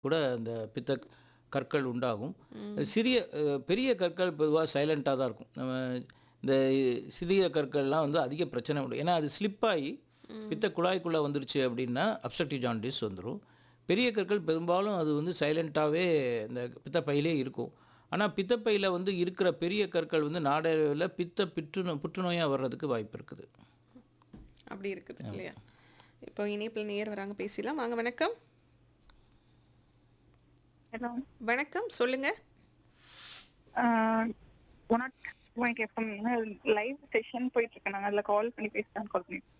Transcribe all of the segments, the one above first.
கூட அந்த பித்த கற்கள் உண்டாகும் சிறிய அஹ், பெரிய கற்கள் பொதுவாக சைலண்ட்டாக தான் இருக்கும் நம்ம இந்த சிறிய கற்கள்லாம் வந்து அதிக பிரச்சனை உண்டு ஏன்னா அது ஸ்லிப்பாகி பித்த குழாய்க்குள்ளே வந்துருச்சு அப்படின்னா அப்சக்டிவ் ஜாண்டிஸ் வந்துடும் பெரிய கற்கள் பெரும்பாலும் அது வந்து சைலண்ட்டாகவே இந்த பித்தப்பையிலே இருக்கும் ஆனால் பித்தப்பையில் வந்து இருக்கிற பெரிய கற்கள் வந்து நாடளவில் பித்த பிற்றுநோ புற்றுநோயாக வர்றதுக்கு வாய்ப்பு இருக்குது அப்படி இருக்குது இல்லையா இப்போ இணைப்பில் நேர் வராங்க பேசலாம் வாங்க வணக்கம் ஹலோ வணக்கம் சொல்லுங்க one naught point FM live session போயிட்டு இருக்கேன் நாங்கள் அதில் கால் பண்ணி பேசலாம் கால் பண்ணி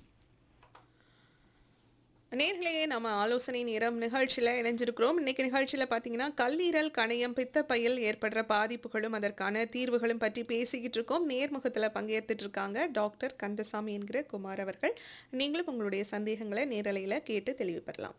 நேர்களே நம்ம ஆலோசனை நேரம் நிகழ்ச்சியில் இணைஞ்சிருக்கிறோம் இன்னைக்கு நிகழ்ச்சியில் பார்த்தீங்கன்னா கல்லீரல் கணையம் பித்தப்பையில் ஏற்படுற பாதிப்புகளும் அதற்கான தீர்வுகளும் பற்றி பேசிக்கிட்டு இருக்கோம் நேர்முகத்தில் பங்கேற்றுட்டு இருக்காங்க டாக்டர் கந்தசாமி என்கிற குமார் அவர்கள் நீங்களும் உங்களுடைய சந்தேகங்களை நேரலையில் கேட்டு தெளிவு பெறலாம்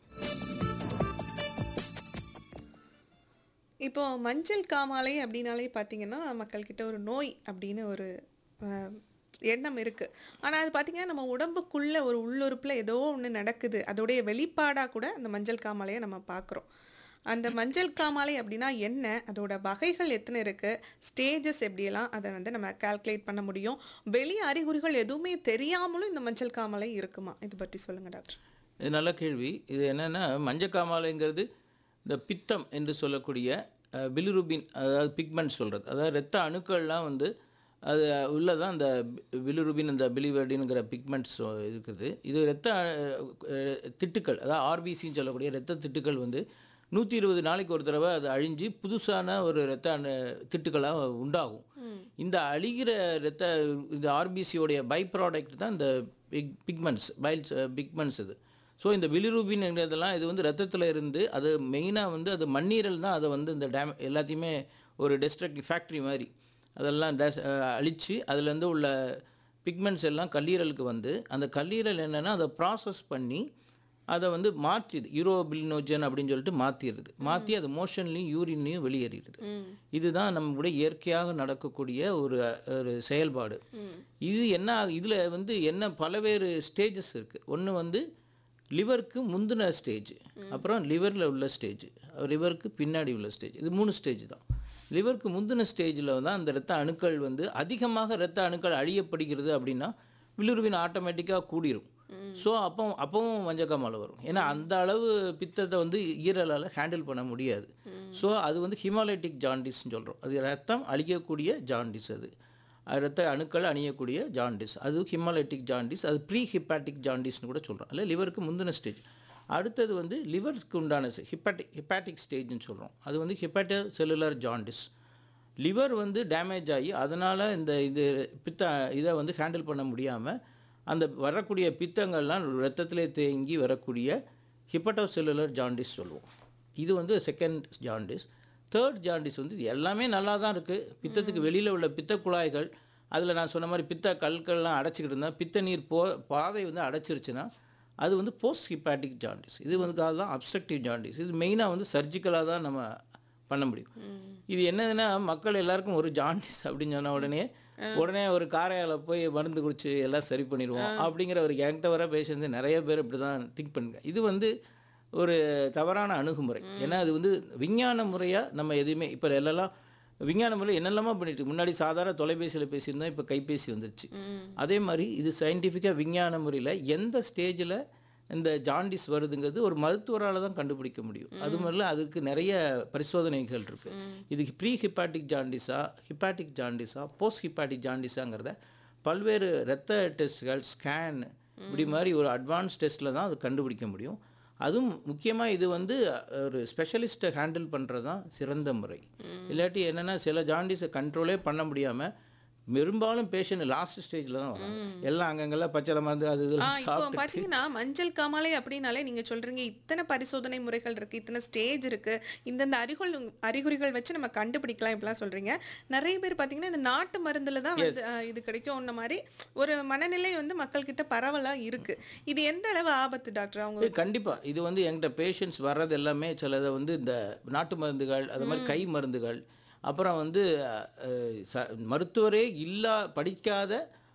இப்போ மஞ்சள் காமாலை அப்படின்னாலே பார்த்தீங்கன்னா மக்கள்கிட்ட ஒரு நோய் அப்படின்னு ஒரு அஹ், எண்ணம் இருக்கு ஆனால் அது பார்த்தீங்கன்னா நம்ம உடம்புக்குள்ள ஒரு உள்ளுறுப்பில் ஏதோ ஒன்று நடக்குது அதோடைய வெளிப்பாடாக கூட அந்த மஞ்சள் காமாலையை நம்ம பார்க்குறோம் அந்த மஞ்சள் காமாலை அப்படின்னா என்ன அதோட வகைகள் எத்தனை இருக்கு ஸ்டேஜஸ் எப்படியெல்லாம் அதை வந்து நம்ம கால்குலேட் பண்ண முடியும் வெளி அறிகுறிகள் எதுவுமே தெரியாமலும் இந்த மஞ்சள் காமாலை இருக்குமா இது பற்றி சொல்லுங்க டாக்டர் இது நல்ல கேள்வி இது என்னென்னா மஞ்சக்காமாலைங்கிறது இந்த பித்தம் என்று சொல்லக்கூடிய அஹ், பிலிருபின் அதாவது பிக்மெண்ட் சொல்கிறது அதாவது இரத்த அணுக்கள்லாம் வந்து அது உள்ளே தான் அந்த பி- பிலிருபின் அந்த பிலிவர்டின்ங்கிற பிக்மெண்ட்ஸ் இருக்குது இது இரத்த அஹ், அஹ், திட்டுக்கள் அதாவது ஆர்பிசின்னு சொல்லக்கூடிய இரத்த திட்டுக்கள் வந்து நூற்றி இருபது நாளைக்கு ஒரு தடவை அது அழிஞ்சு புதுசான ஒரு இரத்த அணு திட்டுக்களாக உண்டாகும் இந்த அழிகிற இரத்த இந்த ஆர்பிசியோடைய பை ப்ராடக்ட் தான் இந்த பிக் பிக்மெண்ட்ஸ் பைல்ஸ் பிக்மெண்ட்ஸ் இது ஸோ இந்த பிலிரூபின்ங்கிறதெல்லாம் இது வந்து ரத்தத்தில் இருந்து அது மெயினாக வந்து அது மண்ணீரல் தான் அதை வந்து இந்த டேம் எல்லாத்தையுமே ஒரு டெஸ்ட்ரக்டிவ் ஃபேக்ட்ரி மாதிரி அதெல்லாம் டேஸ் அழித்து அதுலேருந்து உள்ள பிக்மெண்ட்ஸ் எல்லாம் கல்லீரலுக்கு வந்து அந்த கல்லீரல் என்னென்னா அதை ப்ராசஸ் பண்ணி அதை வந்து மாற்றிடுது யூரோபிலினோஜன் அப்படின்னு சொல்லிட்டு மாற்றிடுது மாற்றி அது மோஷன்லையும் யூரின்லையும் வெளியேறிடுது இதுதான் நம்மளுடைய இயற்கையாக நடக்கக்கூடிய ஒரு ஒரு செயல்பாடு இது என்ன ஆகு- இதுல வந்து என்ன பலவேறு ஸ்டேஜஸ் இருக்கு ஒன்று வந்து லிவருக்கு முந்தின ஸ்டேஜ் அப்புறம் லிவரில் உள்ள ஸ்டேஜ் லிவருக்கு பின்னாடி உள்ள ஸ்டேஜ் இது மூணு ஸ்டேஜ் தான் லிவருக்கு முந்தின ஸ்டேஜில் தான் அந்த இரத்த அணுக்கள் வந்து அதிகமாக இரத்த அணுக்கள் அழியப்படுகிறது அப்படின்னா விலுருவின் ஆட்டோமேட்டிக்காக கூடிரும் ஸோ அப்போ அப்பவும் மஞ்சக்காமலை வரும் ஏன்னா அந்த அளவு பித்தத்தை வந்து ஈரலால் ஹேண்டில் பண்ண முடியாது ஸோ அது வந்து ஹிமாலயட்டிக் ஜாண்டிஸ்ன்னு சொல்கிறோம் அது ரத்தம் அழிக்கக்கூடிய ஜாண்டிஸ் அது அது ரத்த அணுக்கள் அணியக்கூடிய ஜாண்டிஸ் அது ஹிமாலயட்டிக் ஜாண்டிஸ் அது ப்ரீ ஹிப்பாட்டிக் ஜாண்டிஸ்னு கூட சொல்கிறோம் அல்ல லிவருக்கு முந்தின ஸ்டேஜ் அடுத்தது வந்து லிவருக்கு உண்டான ஹிப்பாட்டிக் ஹிப்பாட்டிக் ஸ்டேஜ்னு சொல்கிறோம் அது வந்து ஹிப்பாட்டோ செல்லுலர் ஜாண்டிஸ் லிவர் வந்து டேமேஜ் ஆகி அதனால் இந்த இது பித்த இதை வந்து ஹேண்டில் பண்ண முடியாமல் அந்த வரக்கூடிய பித்தங்கள்லாம் ரத்தத்திலே தேங்கி வரக்கூடிய ஹிப்பட்டோ செல்லுலர் ஜாண்டிஸ் சொல்லுவோம் இது வந்து செகண்ட் ஜாண்டிஸ் தேர்ட் ஜாண்டிஸ் வந்து இது எல்லாமே நல்லா தான் இருக்குது பித்தத்துக்கு வெளியில் உள்ள பித்த குழாய்கள் அதில் நான் சொன்ன மாதிரி பித்த கற்கள்லாம் அடைச்சிக்கிட்டு இருந்தால் பித்த நீர் போ பாதை வந்து அடைச்சிருச்சுன்னா அது வந்து போஸ்ட் ஹிப்பாட்டிக் ஜாண்டிஸ் இது வந்து அதுதான் அப்ஸ்ட்ரக்டிவ் ஜாண்டிஸ் இது மெயினாக வந்து சர்ஜிக்கலாக தான் நம்ம பண்ண முடியும் இது என்னதுன்னா மக்கள் எல்லாருக்கும் ஒரு ஜாண்டிஸ் அப்படின்னு சொன்ன உடனே உடனே ஒரு காரையால போய் மருந்து குடிச்சு எல்லாம் சரி பண்ணிடுவோம் அப்படிங்கிற ஒரு என்கிட்ட வர பேஷண்ட்ஸ் நிறைய பேர் இப்படி தான் திங்க் பண்ணுங்க இது வந்து ஒரு தவறான அணுகுமுறை ஏன்னா அது வந்து விஞ்ஞான முறையாக நம்ம எதுவுமே இப்போ எல்லாம் விஞ்ஞான முறையில் என்னெல்லாமோ பண்ணிட்டு முன்னாடி சாதாரண தொலைபேசியில் பேசியிருந்தோம் இப்போ கைபேசி வந்துருச்சு அதே மாதிரி இது சயின்டிஃபிக்காக விஞ்ஞான முறையில் எந்த ஸ்டேஜில் இந்த ஜாண்டிஸ் வருதுங்கிறது ஒரு மருத்துவரால் தான் கண்டுபிடிக்க முடியும் அது மாதிரில அதுக்கு நிறைய பரிசோதனைகள் இருக்கு இது ப்ரீ ஹிப்பாட்டிக் ஜாண்டிஸா ஹிப்பாட்டிக் ஜாண்டிஸா போஸ்ட் ஹிப்பாட்டிக் ஜாண்டிஸாங்கிறத பல்வேறு இரத்த டெஸ்ட்கள் ஸ்கேன் இப்படி மாதிரி ஒரு அட்வான்ஸ் டெஸ்ட்டில் தான் அது கண்டுபிடிக்க முடியும் அதுவும் முக்கியமாக இது வந்து ஒரு ஸ்பெஷலிஸ்ட்டை ஹேண்டில் பண்ணுறது தான் சிறந்த முறை இல்லாட்டி என்னென்னா சில ஜாண்டிஸை கண்ட்ரோலே பண்ண முடியாமல் பெரும்பாலும் பேஷண்ட் லாஸ்ட் ஸ்டேஜில் தான் வராங்க எல்லாம் அங்கங்கெல்லாம் பச்சை மருந்து அது ஆ இதெல்லாம் இப்போ சாப்பிட்டு பாத்தீங்கன்னா மஞ்சள் காமாலை அப்படின்னாலே நீங்க சொல்றீங்க இத்தனை பரிசோதனை முறைகள் இருக்கு இத்தனை ஸ்டேஜ் இருக்கு இந்தந்த அறிகுள் அறிகுறிகள் வச்சு நம்ம கண்டுபிடிக்கலாம் இப்படிலாம் சொல்றீங்க நிறைய பேர் பாத்தீங்கன்னா இந்த நாட்டு மருந்துல தான் வந்து ஆ, இது கிடைக்கும் மாதிரி ஒரு மனநிலை வந்து மக்கள் கிட்ட பரவலா இருக்கு இது எந்த அளவு ஆபத்து டாக்டர் அவங்க இது கண்டிப்பா இது வந்து என்கிட்ட பேஷண்ட்ஸ் வர்றது எல்லாமே சிலதை வந்து இந்த நாட்டு மருந்துகள் அது மாதிரி கை மருந்துகள் அப்புறம் வந்து அஹ், ச- மருத்துவரே இல்லா படிக்காத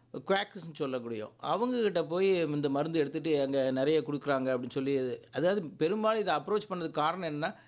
குவாக்ஸ்ன்னு சொல்லக்கூடிய அவங்கக்கிட்ட போய் இந்த மருந்து எடுத்துகிட்டு அங்கே நிறைய கொடுக்குறாங்க அப்படின்னு சொல்லி அதாவது பெரும்பாலும் இதை அப்ரோச் பண்ணதுக்கு காரணம் என்னன்னா